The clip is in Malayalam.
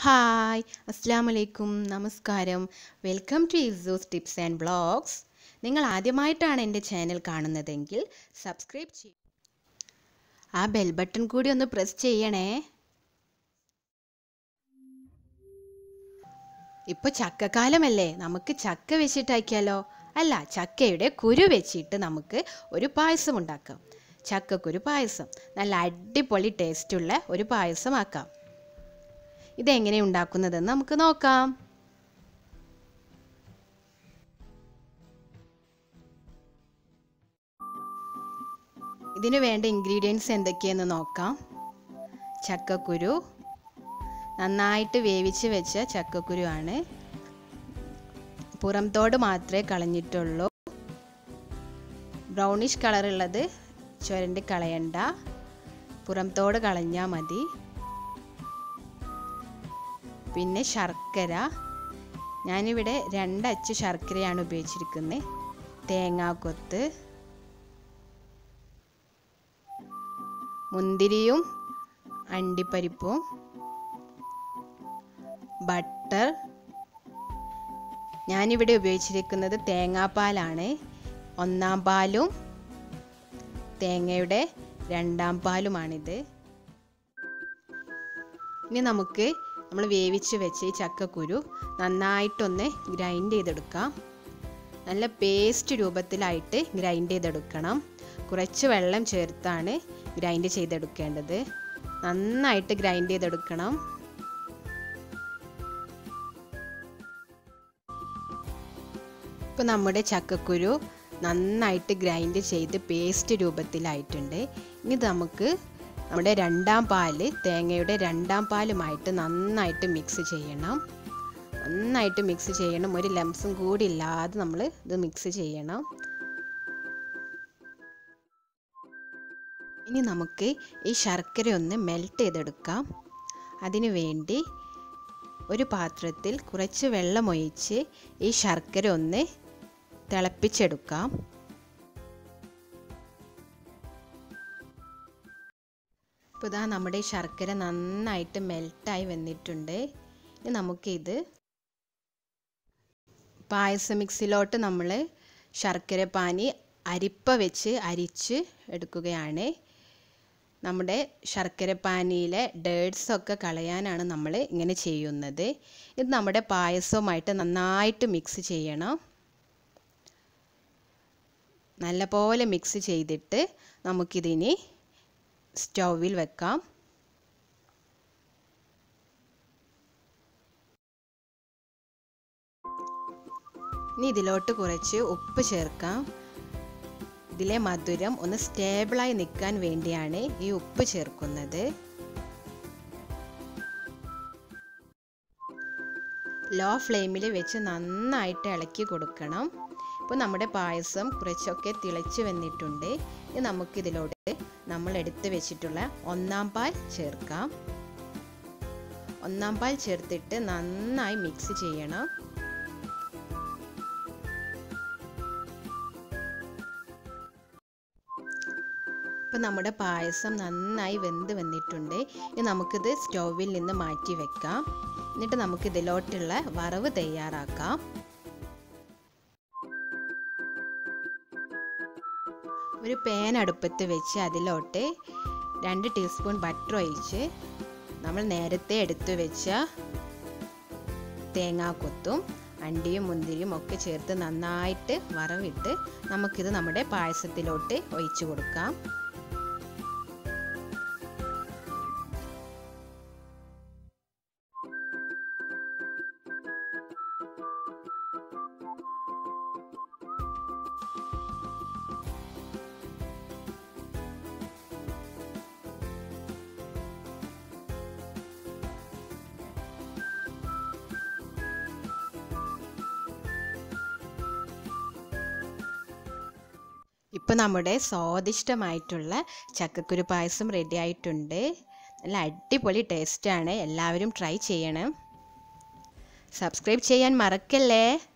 ഹായ് അസ്സാം വലൈക്കും നമസ്കാരം വെൽക്കം ടു ഇസൂസ് ടിപ്സ് ആൻഡ് ബ്ലോഗ്സ് നിങ്ങൾ ആദ്യമായിട്ടാണ് എൻ്റെ ചാനൽ കാണുന്നതെങ്കിൽ സബ്സ്ക്രൈബ് ചെയ്യും ആ ബെൽ ബട്ടൺ കൂടി ഒന്ന് പ്രസ് ചെയ്യണേ ഇപ്പോൾ ചക്കക്കാലമല്ലേ നമുക്ക് ചക്ക വെച്ചിട്ടാക്കിയാലോ അല്ല ചക്കയുടെ കുരു വെച്ചിട്ട് നമുക്ക് ഒരു പായസം ഉണ്ടാക്കാം ചക്കക്കുരു പായസം നല്ല അടിപൊളി ടേസ്റ്റുള്ള ഒരു പായസം ആക്കാം ഇതെങ്ങനെ ഉണ്ടാക്കുന്നതെന്ന് നമുക്ക് നോക്കാം ഇതിന് വേണ്ട ഇൻഗ്രീഡിയൻസ് എന്തൊക്കെയെന്ന് നോക്കാം ചക്കക്കുരു നന്നായിട്ട് വേവിച്ച് വെച്ച ചക്കക്കുരു ആണ് പുറംതോട് മാത്രമേ കളഞ്ഞിട്ടുള്ളൂ ബ്രൗണിഷ് കളറുള്ളത് ചുരണ്ടി കളയണ്ട പുറംതോട് കളഞ്ഞാൽ മതി പിന്നെ ശർക്കര ഞാനിവിടെ രണ്ടച്ച് ശർക്കരയാണ് ഉപയോഗിച്ചിരിക്കുന്നത് തേങ്ങാക്കൊത്ത് മുന്തിരിയും അണ്ടിപ്പരിപ്പും ബട്ടർ ഞാനിവിടെ ഉപയോഗിച്ചിരിക്കുന്നത് തേങ്ങാപ്പാലാണ് ഒന്നാം പാലും തേങ്ങയുടെ രണ്ടാം പാലുമാണിത് ഇനി നമുക്ക് നമ്മൾ വേവിച്ച് വെച്ച് ഈ ചക്കക്കുരു നന്നായിട്ടൊന്ന് ഗ്രൈൻഡ് ചെയ്തെടുക്കാം നല്ല പേസ്റ്റ് രൂപത്തിലായിട്ട് ഗ്രൈൻഡ് ചെയ്തെടുക്കണം കുറച്ച് വെള്ളം ചേർത്താണ് ഗ്രൈൻഡ് ചെയ്തെടുക്കേണ്ടത് നന്നായിട്ട് ഗ്രൈൻഡ് ചെയ്തെടുക്കണം ഇപ്പോൾ നമ്മുടെ ചക്കക്കുരു നന്നായിട്ട് ഗ്രൈൻഡ് ചെയ്ത് പേസ്റ്റ് രൂപത്തിലായിട്ടുണ്ട് ഇനി നമുക്ക് നമ്മുടെ രണ്ടാം പാല് തേങ്ങയുടെ രണ്ടാം പാലുമായിട്ട് നന്നായിട്ട് മിക്സ് ചെയ്യണം നന്നായിട്ട് മിക്സ് ചെയ്യണം ഒരു ലംസും കൂടി ഇല്ലാതെ നമ്മൾ ഇത് മിക്സ് ചെയ്യണം ഇനി നമുക്ക് ഈ ശർക്കര ഒന്ന് മെൽറ്റ് ചെയ്തെടുക്കാം അതിനു വേണ്ടി ഒരു പാത്രത്തിൽ കുറച്ച് വെള്ളമൊഴിച്ച് ഈ ശർക്കര ഒന്ന് തിളപ്പിച്ചെടുക്കാം ഇപ്പോൾ ഇതാ നമ്മുടെ ഈ ശർക്കര നന്നായിട്ട് മെൽട്ടായി വന്നിട്ടുണ്ട് ഇനി നമുക്കിത് പായസ മിക്സിലോട്ട് നമ്മൾ ശർക്കര പാനി അരിപ്പ വെച്ച് അരിച്ച് എടുക്കുകയാണ് നമ്മുടെ ശർക്കര പാനിയിലെ ഡേഡ്സ് ഒക്കെ കളയാനാണ് നമ്മൾ ഇങ്ങനെ ചെയ്യുന്നത് ഇത് നമ്മുടെ പായസവുമായിട്ട് നന്നായിട്ട് മിക്സ് ചെയ്യണം നല്ലപോലെ മിക്സ് ചെയ്തിട്ട് നമുക്കിതിനി സ്റ്റൗവിൽ വെക്കാം ഇനി ഇതിലോട്ട് കുറച്ച് ഉപ്പ് ചേർക്കാം ഇതിലെ മധുരം ഒന്ന് സ്റ്റേബിളായി നിൽക്കാൻ വേണ്ടിയാണ് ഈ ഉപ്പ് ചേർക്കുന്നത് ലോ ഫ്ലെയിമിൽ വെച്ച് നന്നായിട്ട് ഇളക്കി കൊടുക്കണം ഇപ്പോൾ നമ്മുടെ പായസം കുറച്ചൊക്കെ തിളച്ച് വന്നിട്ടുണ്ട് ഇനി നമുക്കിതിലോട്ട് നമ്മൾ എടുത്ത് വെച്ചിട്ടുള്ള ഒന്നാം പാൽ ചേർക്കാം ഒന്നാം പാൽ ചേർത്തിട്ട് നന്നായി മിക്സ് ചെയ്യണം ഇപ്പം നമ്മുടെ പായസം നന്നായി വെന്ത് വന്നിട്ടുണ്ട് ഇനി നമുക്കിത് സ്റ്റൗവിൽ നിന്ന് മാറ്റി വെക്കാം എന്നിട്ട് നമുക്ക് ഇതിലോട്ടുള്ള വറവ് തയ്യാറാക്കാം ഒരു പാൻ അടുപ്പത്ത് വെച്ച് അതിലോട്ട് രണ്ട് ടീസ്പൂൺ ബട്ടർ ഒഴിച്ച് നമ്മൾ നേരത്തെ എടുത്തു വെച്ച തേങ്ങാക്കൊത്തും അണ്ടിയും മുന്തിരിയും ഒക്കെ ചേർത്ത് നന്നായിട്ട് വറവിട്ട് നമുക്കിത് നമ്മുടെ പായസത്തിലോട്ട് ഒഴിച്ചു കൊടുക്കാം ഇപ്പോൾ നമ്മുടെ സ്വാദിഷ്ടമായിട്ടുള്ള ചക്കക്കുരു പായസം റെഡി ആയിട്ടുണ്ട് നല്ല അടിപൊളി ടേസ്റ്റാണ് എല്ലാവരും ട്രൈ ചെയ്യണം സബ്സ്ക്രൈബ് ചെയ്യാൻ മറക്കല്ലേ